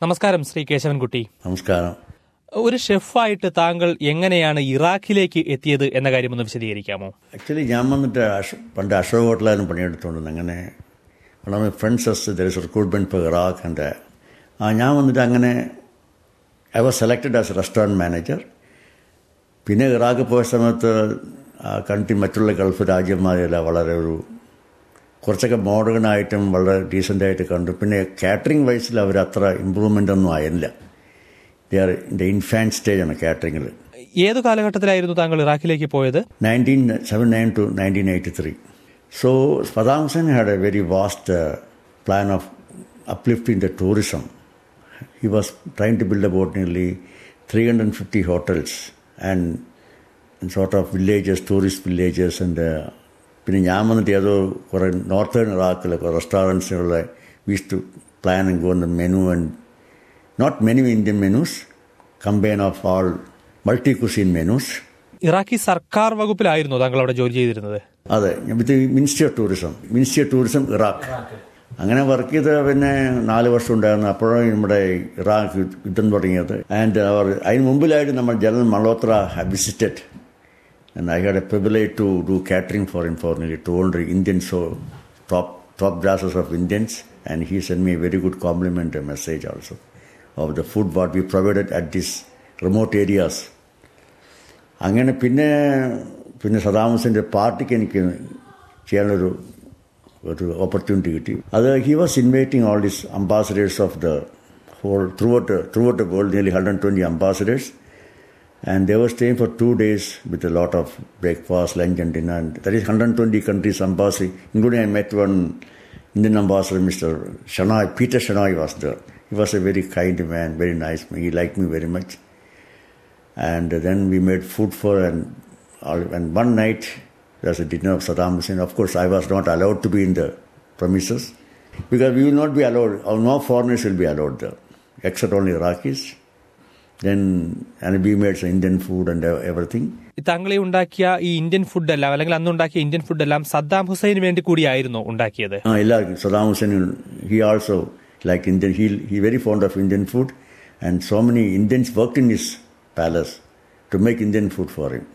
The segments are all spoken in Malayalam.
നമസ്കാരം ശ്രീ കേശവൻകുട്ടി നമസ്കാരം ഒരു ഷെഫായിട്ട് താങ്കൾ എങ്ങനെയാണ് ഇറാഖിലേക്ക് എത്തിയത് എന്ന കാര്യം ഒന്ന് വിശദീകരിക്കാമോ ആക്ച്വലി ഞാൻ വന്നിട്ട് അശ് പണ്ട് അശോക് ഹോട്ടലായിരുന്നു പണിയെടുത്തുകൊണ്ടിരുന്നത് അങ്ങനെ വളരെ friends there is recruitment for Iraq എൻ്റെ ആ ഞാൻ വന്നിട്ട് അങ്ങനെ I was selected as restaurant manager പിന്നെ ഇറാഖ് പോയ സമയത്ത് ആ കൺട്രി മറ്റുള്ള ഗൾഫ് രാജ്യന്മാരെല്ലാം വളരെ ഒരു കുറച്ചൊക്കെ മോഡേൺ ആയിട്ടും വളരെ ഡീസൻ്റ് ആയിട്ട് കണ്ടു പിന്നെ കാറ്ററിംഗ് വൈസിൽ അവർ അത്ര ഇമ്പ്രൂവ്മെൻ്റ് ഒന്നും ആയില്ല ദേ ആർ ഇൻ്റെ ഇൻഫാൻറ്റ് സ്റ്റേജാണ് കാറ്ററിങ്ങിൽ ഏത് കാലഘട്ടത്തിലായിരുന്നു താങ്കൾ ഇറാഖിലേക്ക് പോയത് 1979 to 1983. So Saddam Hussein had a very vast uh, plan of uplifting the tourism. He was trying to build about nearly 350 hotels and, and sort of villages, tourist villages and uh, പിന്നെ ഞാൻ വന്നിട്ട് ഏതോ കുറേ നോർത്തേൺ ഇറാഖിൽ കുറേ റെസ്റ്റോറൻറ്റ്സിനുള്ള വീസ് to plan and go the menu and not menu Indian menus combine of all multi cuisine menus Iraqi സർക്കാർ വകുപ്പിലായിരുന്നു താങ്കൾ അവിടെ ജോലി ചെയ്തിരുന്നത് അതെ with ministry of tourism ministry of tourism Iraq അങ്ങനെ വർക്ക് ചെയ്ത് പിന്നെ നാല് വർഷം ഉണ്ടായിരുന്നു അപ്പോഴാണ് നമ്മുടെ ഇറാഖ് യുദ്ധം തുടങ്ങിയത് ആൻഡ് അവർ അതിന് മുമ്പിലായിട്ട് നമ്മൾ general Malhotra visited and I had a privilege to do catering for in for nearly two hundred Indians so top top classes of Indians and he send me very good compliment message also of the food what we provided at this remote areas അങ്ങനെ പിന്നെ പിന്നെ സദാം ഹുസൈൻ്റെ പാർട്ടിക്ക് എനിക്ക് ചെയ്യാനൊരു ഒരു ഓപ്പർച്യൂണിറ്റി കിട്ടി അത് he was inviting all this ambassadors of the whole throughout throughout world nearly hundred twenty ambassadors and they were staying for two days with a lot of breakfast, lunch, and dinner. And that is 120 countries embassy, including I met one Indian ambassador, Mr. Shanoy, Peter Shanoy was there. He was a very kind man, very nice man. He liked me very much. And then we made food for, and, all, and one night there was a dinner of Saddam Hussein. Of course, I was not allowed to be in the premises because we will not be allowed, or no foreigners will be allowed there, except only Iraqis. then and we made some Indian food and everything. താങ്കളെ ഉണ്ടാക്കിയ ഈ ഇന്ത്യൻ ഫുഡ് എല്ലാം അല്ലെങ്കിൽ അന്ന് ഉണ്ടാക്കിയ ഇന്ത്യൻ ഫുഡ് എല്ലാം സദ്ദാം ഹുസൈന് വേണ്ടി കൂടിയായിരുന്നു ഉണ്ടാക്കിയത് ആ എല്ലാവർക്കും Saddam Hussein he also like Indian he he very fond of Indian food and so many Indians work in his palace to make Indian food for him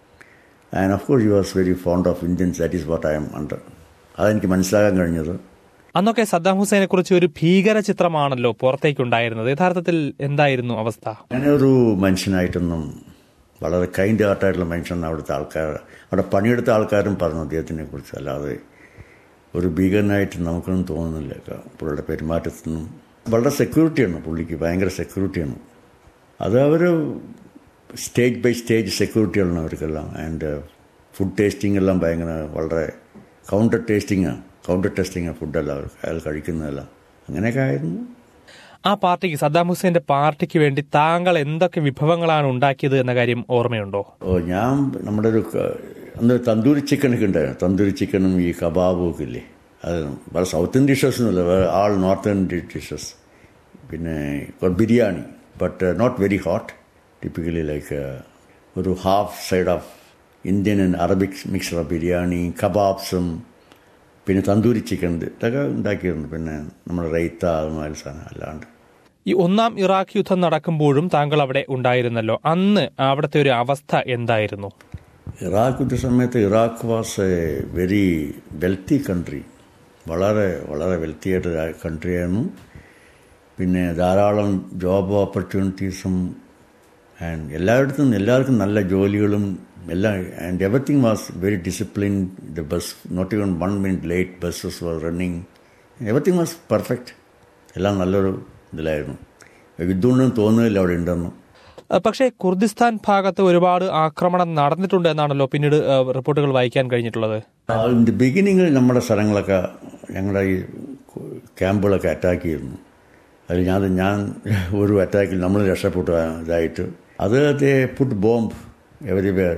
and of course he was very fond of Indians that is what I am under അതെനിക്ക് മനസ്സിലാക്കാൻ കഴിഞ്ഞത് അന്നൊക്കെ സദ്ദാം ഹുസൈനെ കുറിച്ച് ഒരു ഭീകര ചിത്രമാണല്ലോ പുറത്തേക്കുണ്ടായിരുന്നത് യഥാർത്ഥത്തിൽ എന്തായിരുന്നു അവസ്ഥ അങ്ങനെ ഒരു മനുഷ്യനായിട്ടൊന്നും വളരെ കൈൻഡ് ഹാർട്ടായിട്ടുള്ള മനുഷ്യൻ അവിടുത്തെ ആൾക്കാർ അവിടെ പണിയെടുത്ത ആൾക്കാരും പറഞ്ഞു അദ്ദേഹത്തിനെ കുറിച്ച് അല്ലാതെ ഒരു ഭീകരനായിട്ട് നമുക്കൊന്നും തോന്നുന്നില്ല പുള്ളിയുടെ പെരുമാറ്റത്തിനും വളരെ സെക്യൂരിറ്റിയാണ് പുള്ളിക്ക് ഭയങ്കര സെക്യൂരിറ്റിയാണ് അത് അവർ സ്റ്റേജ് ബൈ സ്റ്റേജ് സെക്യൂരിറ്റിയാണ് അവർക്കെല്ലാം ആൻഡ് ഫുഡ് ടേസ്റ്റിംഗ് എല്ലാം ഭയങ്കര വളരെ കൗണ്ടർ ടേസ്റ്റിങ്ങാണ് കൗണ്ടർ ടെസ്റ്റിംഗ് ഫുഡെല്ലാം അവർ അയാൾ കഴിക്കുന്നതെല്ലാം അങ്ങനെയൊക്കെ ആയിരുന്നു ആ പാർട്ടിക്ക് സദ്ദാം ഹുസൈന്റെ പാർട്ടിക്ക് വേണ്ടി താങ്കൾ എന്തൊക്കെ വിഭവങ്ങളാണ് ഉണ്ടാക്കിയത് എന്ന കാര്യം ഓർമ്മയുണ്ടോ ഓ ഞാൻ നമ്മുടെ ഒരു അന്ന് തന്തൂരി ചിക്കനൊക്കെ ഉണ്ടായിരുന്നു തന്തൂരി ചിക്കനും ഈ കബാബും ഒക്കെ ഇല്ലേ അത് വളരെ സൗത്ത് ഇന്ത്യൻ ഡിഷസ് ഒന്നുമില്ല വേറെ ആൾ നോർത്ത് ഇന്ത്യൻ ഡിഷസ് പിന്നെ biryani but not very hot typically like ഒരു half side of Indian and Arabic mixer biryani കബാബ്സും പിന്നെ തന്തൂരി ചിക്കൻ ഇതൊക്കെ ഉണ്ടാക്കിയിരുന്നു പിന്നെ നമ്മുടെ റൈത്ത അതുമാതിരി സാധനം അല്ലാണ്ട് ഈ ഒന്നാം ഇറാഖ് യുദ്ധം നടക്കുമ്പോഴും താങ്കൾ അവിടെ ഉണ്ടായിരുന്നല്ലോ അന്ന് അവിടുത്തെ ഒരു അവസ്ഥ എന്തായിരുന്നു ഇറാഖ് യുദ്ധ സമയത്ത് Iraq was a very wealthy country വളരെ വളരെ വെൽത്തി ആയിട്ട് കൺട്രിയായിരുന്നു പിന്നെ ധാരാളം ജോബ് ഓപ്പർച്യൂണിറ്റീസും ആൻഡ് എല്ലായിടത്തും എല്ലാവർക്കും നല്ല ജോലികളും എല്ലാം and everything was very discipline the bus not even one minute late buses was running everything was perfect എല്ലാം നല്ലൊരു ഇതിലായിരുന്നു യുദ്ധമൊന്നും തോന്നുന്നില്ല അവിടെ ഉണ്ടെന്ന് പക്ഷേ കുർദിസ്ഥാൻ ഭാഗത്ത് ഒരുപാട് ആക്രമണം നടന്നിട്ടുണ്ട് എന്നാണല്ലോ പിന്നീട് റിപ്പോർട്ടുകൾ വായിക്കാൻ കഴിഞ്ഞിട്ടുള്ളത് ഇതിൻ്റെ ബിഗിനിങ്ങിൽ നമ്മുടെ സ്ഥലങ്ങളൊക്കെ ഞങ്ങളുടെ ഈ ക്യാമ്പുകളൊക്കെ അറ്റാക്ക് ചെയ്യുന്നു അതിൽ ഞാൻ ഞാൻ ഒരു അറ്റാക്കിൽ നമ്മൾ രക്ഷപ്പെട്ടു ഇതായിട്ട് അത് അതേ പുട്ട് ബോംബ് എവരി പേർ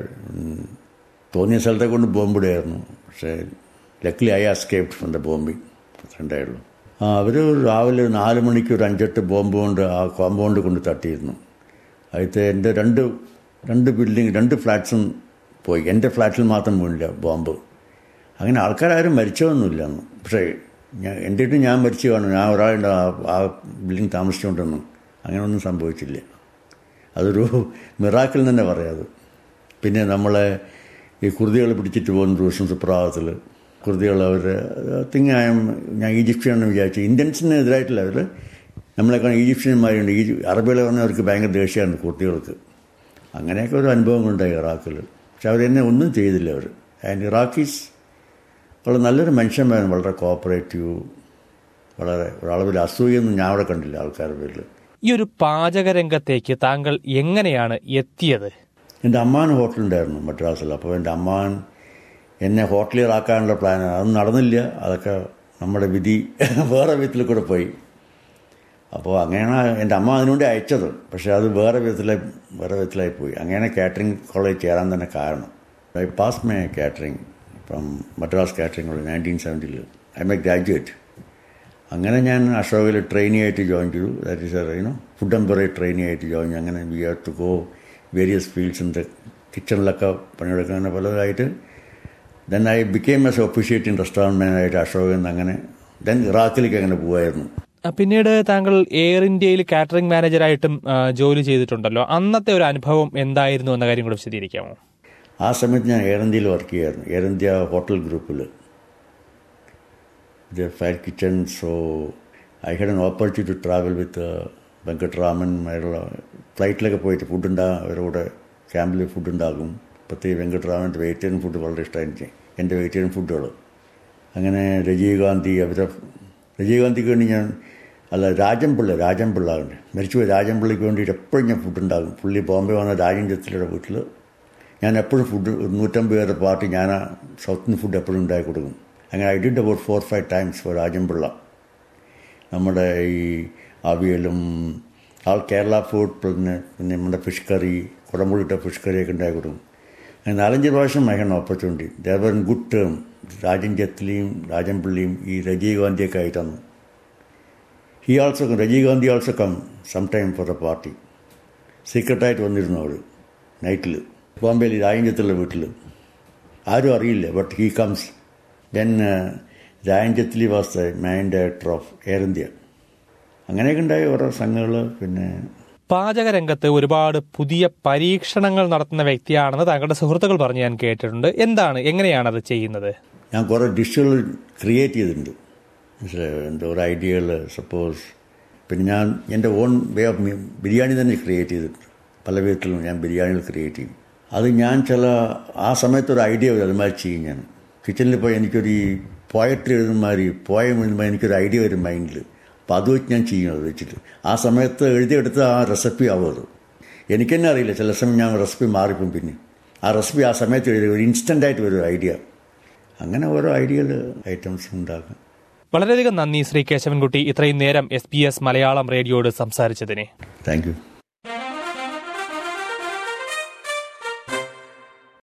തോന്നിയ സ്ഥലത്തെ കൊണ്ട് ബോംബിടുകയായിരുന്നു പക്ഷേ luckily I escaped from the bombing ഉണ്ടായുള്ളൂ ആ അവർ രാവിലെ നാല് മണിക്ക് ഒരു അഞ്ചെട്ട് ബോംബ് കൊണ്ട് ആ കോമ്പൗണ്ട് കൊണ്ട് തട്ടിയിരുന്നു അതിലത്തെ എൻ്റെ രണ്ട് രണ്ട് ബിൽഡിങ് രണ്ട് ഫ്ലാറ്റ്സും പോയി എൻ്റെ ഫ്ലാറ്റിൽ മാത്രം വീണില്ല ബോംബ് അങ്ങനെ ആൾക്കാരും മരിച്ചതൊന്നുമില്ല അന്ന് പക്ഷേ ഞാൻ എൻ്റെ അടുത്ത് ഞാൻ മരിച്ചു കാണും ഞാൻ ഒരാളുണ്ട് ആ- ആ ബിൽഡിംഗ് താമസിച്ചുകൊണ്ടൊന്നും അങ്ങനെയൊന്നും സംഭവിച്ചില്ല അതൊരു മിറാക്കിൽ തന്നെ പറയാത് പിന്നെ നമ്മളെ ഈ കുർദികൾ പിടിച്ചിട്ട് പോകുന്ന ദിവസം സുപ്രഭാതത്തിൽ കുർദികൾ അവർ തിങ് ഞാൻ ഈജിപ്ഷ്യനെന്ന് വിചാരിച്ചു ഇന്ത്യൻസിന് എതിരായിട്ടില്ല അവർ നമ്മളെക്കാൾ ഈജിപ്ഷ്യന്മാരുണ്ട് ഈ അറബികളെ പറഞ്ഞവർക്ക് ഭയങ്കര ദേഷ്യമാണ് കുർദികൾക്ക് അങ്ങനെയൊക്കെ ഒരു അനുഭവങ്ങളുണ്ടായി ഇറാഖിൽ പക്ഷെ അവരെന്നെ ഒന്നും ചെയ്തില്ല അവർ ആൻഡ് ഇറാഖീസ് വളരെ നല്ലൊരു മനുഷ്യന്മാരാണ് വളരെ കോപ്പറേറ്റീവ് വളരെ ഒരളവിൽ അസൂയൊന്നും ഞാൻ അവിടെ കണ്ടില്ല ആൾക്കാരുടെ പേരിൽ ഈ ഒരു പാചക രംഗത്തേക്ക് താങ്കൾ എങ്ങനെയാണ് എത്തിയത് എൻ്റെ അമ്മാൻ ഹോട്ടലുണ്ടായിരുന്നു മദ്രാസിൽ അപ്പോൾ എൻ്റെ അമ്മാൻ എന്നെ ഹോട്ടലിലാക്കാനുള്ള പ്ലാൻ അതൊന്നും നടന്നില്ല അതൊക്കെ നമ്മുടെ വിധി വേറെ വിധത്തിൽ കൂടെ പോയി അപ്പോൾ അങ്ങനെയാണ് എൻ്റെ അമ്മ അതിനുവേണ്ടി അയച്ചത് പക്ഷേ അത് വേറെ വിധത്തിലായി വേറെ വിധത്തിലായി പോയി അങ്ങനെ കാറ്ററിംഗ് കോളേജ് ചേരാൻ തന്നെ കാരണം I pass my catering from Madras catering college nineteen സെവൻറ്റിയിൽ ഐ എം എ ഗ്രാജുവേറ്റ് അങ്ങനെ ഞാൻ അശോകിൽ ട്രെയിനി ആയിട്ട് ജോയിൻ ചെയ്തു ദാറ്റ് ഈസ് യുനോ ഫുഡ് എംബറി ട്രെയിനി ആയിട്ട് ജോയിൻ ചെയ്തു അങ്ങനെ we have to go various fields in the കിച്ചണിലൊക്കെ പണിയെടുക്കുക അങ്ങനെ പലതായിട്ട് then I became as officiate in restaurant മാനേജായിട്ട് അശോകിൽ നിന്ന് അങ്ങനെ ദെൻ ഇറാഖിലേക്ക് അങ്ങനെ പോകുമായിരുന്നു ആ, പിന്നീട് താങ്കൾ എയർ ഇന്ത്യയിൽ കാറ്ററിംഗ് മാനേജറായിട്ടും ആ, ജോലി ചെയ്തിട്ടുണ്ടല്ലോ അന്നത്തെ ഒരു അനുഭവം എന്തായിരുന്നു എന്ന കാര്യം കൂടെ വിശദീകരിക്കാമോ ആ സമയത്ത് ഞാൻ എയർ ഇന്ത്യയിൽ വർക്ക് ചെയ്യായിരുന്നു എയർ ഇന്ത്യ ഹോട്ടൽ ഗ്രൂപ്പിൽ ഇത് fire kitchen so I had an opportunity to travel with Venkataraman അയാളുള്ള ഫ്ലൈറ്റിലൊക്കെ പോയിട്ട് ഫുഡ് ഉണ്ടാകും അവരുടെ കൂടെ ക്യാമ്പിൽ ഫുഡ് ഉണ്ടാകും പ്രത്യേക വെങ്കട്ടരാമൻ്റെ വെജിറ്റേറിയൻ ഫുഡ് വളരെ ഇഷ്ടമായി എനിക്ക് എൻ്റെ വെജിറ്റേറിയൻ ഫുഡുകൾ അങ്ങനെ രജീവ് ഗാന്ധി അവരെ രജീവ് ഗാന്ധിക്ക് വേണ്ടി ഞാൻ അല്ല രാജംപിള്ള രാജംപിള്ള ഉണ്ട് മരിച്ചുപോയി രാജംപിള്ളയ്ക്ക് വേണ്ടിയിട്ട് എപ്പോഴും ഞാൻ ഫുഡ് ഉണ്ടാകും പുള്ളി ബോംബെ വന്ന രാജൻ ജത്തിലയുടെ വീട്ടിൽ ഞാൻ എപ്പോഴും ഫുഡ് നൂറ്റമ്പത് പേരുടെ പാർട്ടി ഞാൻ ആ സൗത്ത് ഇന്ത്യൻ ഫുഡ് എപ്പോഴും ഉണ്ടാക്കി കൊടുക്കും അങ്ങനെ I did about four five times for Rajan Pillai നമ്മുടെ ഈ അവിയലും ആൾ കേരള ഫുഡ് പിന്നെ പിന്നെ നമ്മുടെ ഫിഷ് കറി കുടമ്പുളിട്ട ഫിഷ് കറിയൊക്കെ ഉണ്ടാക്കി കൊടുക്കും അങ്ങനെ നാലഞ്ച് പ്രാവശ്യം I had opportunity there in good term Rajan ജത്ലിയും രാജൻപിള്ളിയും ഈ രജീവ് ഗാന്ധിയൊക്കെ ആയിട്ടാണ് he also Rajiv Gandhi also come some time for the party സീക്രട്ടായിട്ട് വന്നിരുന്നു അവൾ നൈറ്റിൽ ബോംബെയിൽ രാജൻജത്തുള്ള വീട്ടിൽ ആരും അറിയില്ല but he comes then Rajan Jaitly was the man director of Air India അങ്ങനെയൊക്കെ ഉണ്ടായ ഓരോ സംഘങ്ങൾ പിന്നെ പാചക രംഗത്ത് ഒരുപാട് പുതിയ പരീക്ഷണങ്ങൾ നടത്തുന്ന വ്യക്തിയാണെന്ന് താങ്കളുടെ സുഹൃത്തുക്കൾ പറഞ്ഞ് ഞാൻ കേട്ടിട്ടുണ്ട് എന്താണ് എങ്ങനെയാണ് അത് ചെയ്യുന്നത് ഞാൻ കുറേ ഡിഷുകൾ ക്രിയേറ്റ് ചെയ്തിട്ടുണ്ട് മനസ്സിലായോ എൻ്റെ ഓരോ ഐഡിയകൾ സപ്പോസ് പിന്നെ ഞാൻ എൻ്റെ ഓൺ വേ ഓഫ് ബിരിയാണി തന്നെ ക്രിയേറ്റ് ചെയ്തിട്ടുണ്ട് പല വിധത്തിലും ഞാൻ ബിരിയാണികൾ ക്രിയേറ്റ് ചെയ്യും അത് ഞാൻ ചില ആ സമയത്ത് ഒരു ഐഡിയ വരും അതുമാതിരി ചെയ്യും ഞാൻ കിച്ചണിൽ പോയി എനിക്കൊരു ഈ പോയട്രി എഴുതുന്ന മാതിരി പോയം എഴുതുമ്പോൾ എനിക്കൊരു ഐഡിയ വരും മൈൻഡിൽ അപ്പോൾ അത് വെച്ച് ഞാൻ ചെയ്യും അത് വെച്ചിട്ട് ആ സമയത്ത് എഴുതിയെടുത്ത ആ റെസിപ്പി ആവും അത് എനിക്ക് തന്നെ അറിയില്ല ചില സമയം ഞാൻ റെസിപ്പി മാറിപ്പോവും പിന്നെ ആ റെസിപ്പി ആ സമയത്ത് എഴുതി ഒരു ഇൻസ്റ്റൻ്റ് ആയിട്ട് വരും ഐഡിയ അങ്ങനെ ഓരോ ഐഡിയകൾ ഐറ്റംസ് ഉണ്ടാക്കാം വളരെയധികം നന്ദി ശ്രീ കേശവൻകുട്ടി ഇത്രയും നേരം എസ് ബി എസ് മലയാളം റേഡിയോയോട് സംസാരിച്ചതിന് താങ്ക് യു